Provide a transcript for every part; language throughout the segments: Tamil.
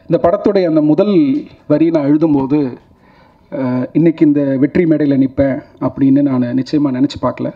இந்த படத்துடைய அந்த முதல் வரி நான் எழுதும்போது அஹ், இன்னைக்கு இந்த வெற்றி மேடையில் நிற்பேன் அப்படின்னு நான் நிச்சயமாக நினச்சி பார்க்கல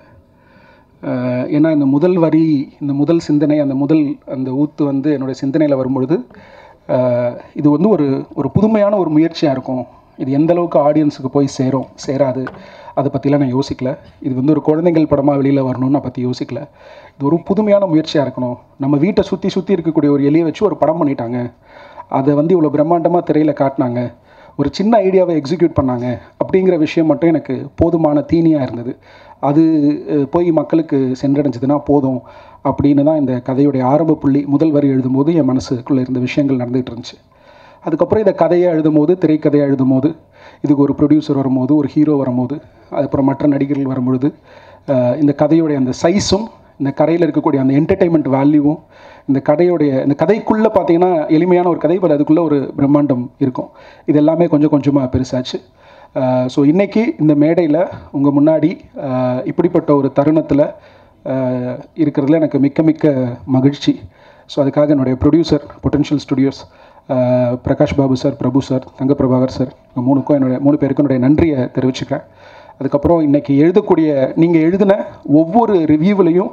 அஹ், ஏன்னா இந்த முதல் வரி இந்த முதல் சிந்தனை அந்த முதல் அந்த ஊத்து வந்து என்னுடைய சிந்தனையில் வரும்பொழுது அஹ், இது வந்து ஒரு ஒரு புதுமையான ஒரு முயற்சியாக இருக்கும் இது எந்த அளவுக்கு ஆடியன்ஸுக்கு போய் சேரும் சேராது அதை பற்றிலாம் நான் யோசிக்கல இது வந்து ஒரு குழந்தைகள் படமாக வெளியில் வரணும்னு நான் பற்றி யோசிக்கல இது ஒரு புதுமையான முயற்சியாக இருக்கணும் நம்ம வீட்டை சுற்றி சுற்றி இருக்கக்கூடிய ஒரு எலியை வச்சு ஒரு படம் பண்ணிட்டாங்க அதை வந்து இவ்வளோ பிரம்மாண்டமாக திரையில் காட்டினாங்க ஒரு சின்ன ஐடியாவை எக்ஸிக்யூட் பண்ணாங்க அப்படிங்கிற விஷயம் மட்டும் எனக்கு போதுமான தீனியாக இருந்தது அது அஹ், போய் மக்களுக்கு சென்றடைஞ்சதுன்னா போதும் அப்படின்னு தான் இந்த கதையுடைய ஆரம்ப புள்ளி முதல் வரி எழுதும்போது என் மனசுக்குள்ளே இருந்த விஷயங்கள் நடந்துகிட்டு இருந்துச்சு அதுக்கப்புறம் இதை கதையை எழுதும்போது திரைக்கதையை எழுதும்போது இதுக்கு ஒரு ப்ரொடியூசர் வரும்போது ஒரு ஹீரோ வரும்போது அதுக்கப்புறம் மற்ற நடிகர்கள் வரும்பொழுது அஹ், இந்த கதையுடைய அந்த சைஸும் இந்த கதையில் இருக்கக்கூடிய அந்த என்டர்டெயின்மெண்ட் வேல்யூவும் இந்த கதையுடைய இந்த கதைக்குள்ளே பார்த்தீங்கன்னா எளிமையான ஒரு கதை பட் அதுக்குள்ளே ஒரு பிரம்மாண்டம் இருக்கும் இது எல்லாமே கொஞ்சம் கொஞ்சமாக பெருசாச்சு ஸோ இன்றைக்கி இந்த மேடையில் உங்கள் முன்னாடி அஹ், இப்படிப்பட்ட ஒரு தருணத்தில் இருக்கிறதுல எனக்கு மிக்க மிக்க மகிழ்ச்சி ஸோ அதுக்காக என்னுடைய producer potential studios Prakash Babu sir Prabhu sir Thanga Prabhakar sir இவங்க மூணுக்கும் என்னுடைய மூணு பேருக்கும் என்னுடைய நன்றியை தெரிவிச்சுக்கிறேன் அதுக்கப்புறம் இன்றைக்கி எழுதக்கூடிய நீங்கள் எழுதின ஒவ்வொரு ரிவ்யூவிலையும்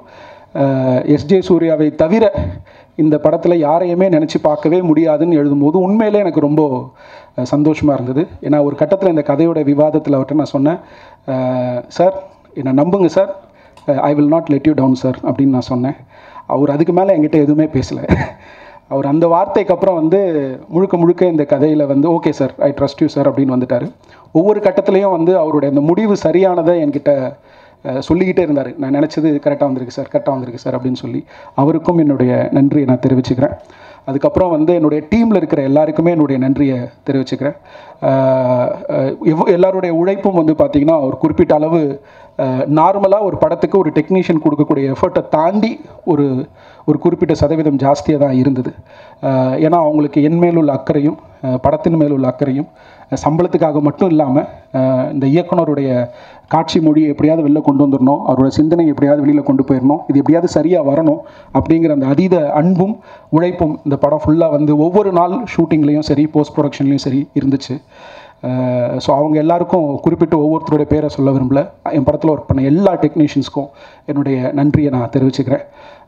எஸ்ஜே சூர்யாவை தவிர இந்த படத்தில் யாரையுமே நினச்சி பார்க்கவே முடியாதுன்னு எழுதும்போது உண்மையிலே எனக்கு ரொம்ப சந்தோஷமாக இருந்தது ஏன்னா ஒரு கட்டத்தில் இந்த கதையோட விவாதத்தில் அவர்கிட்ட நான் சொன்னேன் சார் என்னை நம்புங்க sir I will not let you down sir அப்படின்னு நான் சொன்னேன் அவர் அதுக்கு மேலே என்கிட்ட எதுவுமே பேசலை அவர் அந்த வார்த்தைக்கு அப்புறம் வந்து முழுக்க முழுக்க இந்த கதையில் வந்து okay sir I trust you sir அப்படின்னு வந்துட்டார் ஒவ்வொரு கட்டத்துலேயும் வந்து அவருடைய அந்த முடிவு சரியானதை என்கிட்ட அஹ், சொல்லிக்கிட்டே இருந்தார் நான் நினச்சது கரெக்டாக வந்திருக்கு சார் கரெக்டாக வந்திருக்கு சார் அப்படின்னு சொல்லி அவருக்கும் என்னுடைய நன்றியை நான் தெரிவிச்சுக்கிறேன் அதுக்கப்புறம் வந்து என்னுடைய டீமில் இருக்கிற எல்லாருக்குமே என்னுடைய நன்றியை தெரிவிச்சுக்கிறேன் அஹ், அஹ், எவ்வ- எல்லாருடைய உழைப்பும் வந்து பார்த்திங்கன்னா ஒரு குறிப்பிட்ட அளவு நார்மலாக ஒரு படத்துக்கு ஒரு டெக்னீஷியன் கொடுக்கக்கூடிய எஃபர்ட்டை தாண்டி ஒரு ஒரு குறிப்பிட்ட சதவீதம் ஜாஸ்தியாக தான் இருந்தது அஹ், ஏன்னா அவங்களுக்கு என் மேல் உள்ள அக்கறையும் அஹ், படத்தின் மேல் உள்ள அக்கறையும் அஹ், சம்பளத்துக்காக மட்டும் இல்லாமல் இந்த இயக்குனருடைய காட்சி மொழியை எப்படியாவது வெளில கொண்டு வந்துடணும் அவரோட சிந்தனை எப்படியாவது வெளியில் கொண்டு போயிடணும் இது எப்படியாவது சரியாக வரணும் அப்படிங்கிற அந்த அதீத அன்பும் உழைப்பும் இந்த படம் ஃபுல்லாக வந்து ஒவ்வொரு நாள் ஷூட்டிங்லேயும் சரி போஸ்ட் ப்ரொடக்ஷன்லேயும் சரி இருந்துச்சு ஸோ அவங்க எல்லாருக்கும் குறிப்பிட்டு ஒவ்வொருத்தருடைய பேரை சொல்ல விரும்பல என் படத்தில் ஒர்க் பண்ண எல்லா டெக்னீஷியன்ஸ்க்கும் என்னுடைய நன்றியை நான் தெரிவிச்சுக்கிறேன்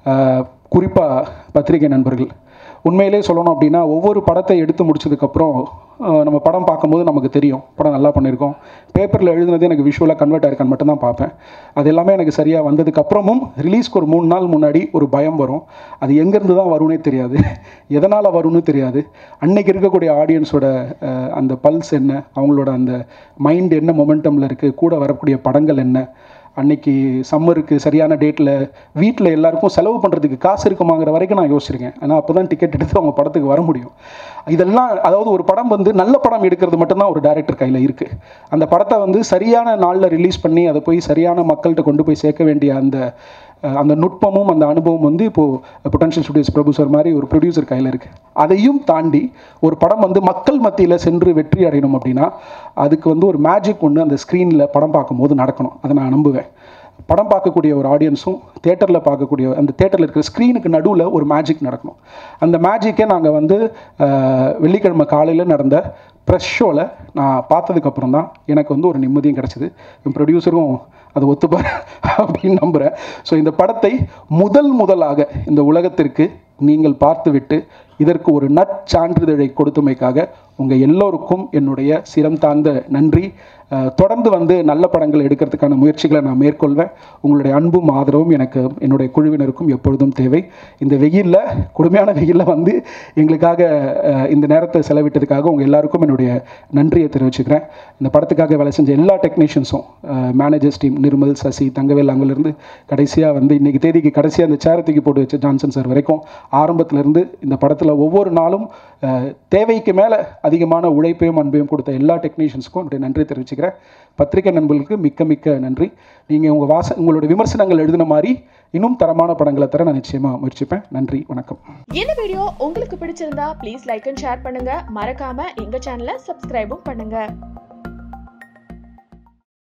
குறிப்பாக பத்திரிகை நண்பர்கள் உண்மையிலே சொல்லணும் அப்படின்னா ஒவ்வொரு படத்தை எடுத்து முடிச்சதுக்கப்புறம் அஹ், நம்ம படம் பார்க்கும்போது நமக்கு தெரியும் படம் நல்லா பண்ணியிருக்கோம் பேப்பரில் எழுதுனது எனக்கு விஷுவலாக கன்வெர்ட் ஆயிருக்கான்னு மட்டும் தான் பார்ப்பேன் அது எல்லாமே எனக்கு சரியாக வந்ததுக்கப்புறமும் ரிலீஸ்க்கு ஒரு மூணு நாள் முன்னாடி ஒரு பயம் வரும் அது எங்கேருந்து தான் வரும்னே தெரியாது எதனால் வரும்னு தெரியாது அன்னைக்கு இருக்கக்கூடிய ஆடியன்ஸோட அந்த பல்ஸ் என்ன அவங்களோட அந்த மைண்ட் என்ன மொமெண்டமில் இருக்குது கூட வரக்கூடிய படங்கள் என்ன அன்னைக்கு சம்மருக்கு சரியான டேட்டில் வீட்டில் எல்லாருக்கும் செலவு பண்ணுறதுக்கு காசு இருக்குமாங்கிற வரைக்கும் நான் யோசிச்சிருக்கேன் ஆனால் அப்போ தான் டிக்கெட் எடுத்து அவங்க படத்துக்கு வர முடியும் இதெல்லாம் அதாவது ஒரு படம் வந்து நல்ல படம் எடுக்கிறது மட்டும்தான் ஒரு டைரக்டர் கையில் இருக்குது அந்த படத்தை வந்து சரியான நாளில் ரிலீஸ் பண்ணி அதை போய் சரியான மக்கள்கிட்ட கொண்டு போய் சேர்க்க வேண்டிய அந்த அஹ், அந்த நுட்பமும் அந்த அனுபவம் வந்து இப்போது பொட்டன்ஷியல் ஸ்டுடியோஸ் பிரபு சார் மாதிரி ஒரு ப்ரொடியூசர் கையில் இருக்குது அதையும் தாண்டி ஒரு படம் வந்து மக்கள் மத்தியில் சென்று வெற்றி அடையணும் அப்படின்னா அதுக்கு வந்து ஒரு மேஜிக் ஒன்று அந்த ஸ்க்ரீனில் படம் பார்க்கும்போது நடக்கணும் அதை நான் நம்புவேன் படம் பார்க்கக்கூடிய ஒரு ஆடியன்ஸும் தேட்டரில் பார்க்கக்கூடிய அந்த தேட்டரில் இருக்கிற ஸ்க்ரீனுக்கு நடுவில் ஒரு மேஜிக் நடக்கணும் அந்த மேஜிக்கை நாங்கள் வந்து அஹ், வெள்ளிக்கிழமை காலையில் நடந்த ப்ரெஷ் ஷோவில் நான் பார்த்ததுக்கப்புறம் தான் எனக்கு வந்து ஒரு நிம்மதியும் கிடச்சிது என் ப்ரொடியூசரும் அதை ஒத்துப்பார் அப்படின்னு நம்புகிறேன் ஸோ இந்த படத்தை முதல் முதலாக இந்த உலகத்திற்கு நீங்கள் பார்த்துவிட்டு இதற்கு ஒரு நற்சான்றிதழை கொடுத்தமைக்காக உங்கள் எல்லோருக்கும் என்னுடைய சிரம் தாழ்ந்த நன்றி அஹ், தொடர்ந்து வந்து நல்ல படங்கள் எடுக்கிறதுக்கான முயற்சிகளை நான் மேற்கொள்வேன் உங்களுடைய அன்பும் ஆதரவும் எனக்கு என்னுடைய குழுவினருக்கும் எப்பொழுதும் தேவை இந்த வெயிலில் கொடுமையான வெயிலில் வந்து எங்களுக்காக அஹ், இந்த நேரத்தை செலவிட்டதுக்காக உங்கள் எல்லாருக்கும் என்னுடைய நன்றியை தெரிவிச்சுக்கிறேன் இந்த படத்துக்காக வேலை செஞ்ச எல்லா டெக்னீஷியன்ஸும் மேனேஜர்ஸ் டீம் நிர்மல் சசி தங்கவேல் அங்கிலிருந்து கடைசியாக வந்து இன்னைக்கு தேதிக்கு கடைசியாக அந்த சேரை தூக்கி போட்டு வச்ச ஜான்சன் சார் வரைக்கும் ஆரம்பத்திலேருந்து இந்த படத்தில் ஒவ்வொரு நாளும் அஹ், தேவைக்கு மேலே அதிகமான உழைப்பையும் அன்பையும் கொடுத்த எல்லா டெக்னீஷியன்ஸுக்கும் என்னுடைய நன்றி தெரிவிச்சுக்கிறேன் பத்திரிகை நண்பர்களுக்கு மிக்க மிக்க நன்றி நீங்கள் உங்கள் வாச உங்களோட விமர்சனங்கள் எழுதின மாதிரி இன்னும் தரமான படங்களை தர நான் நிச்சயமாக முயற்சிப்பேன் நன்றி வணக்கம் இந்த வீடியோ உங்களுக்கு பிடிச்சிருந்தா ப்ளீஸ் லைக் அண்ட் ஷேர் பண்ணுங்க மறக்காம எங்க சேனலை சப்ஸ்கிரைபும் பண்ணுங்க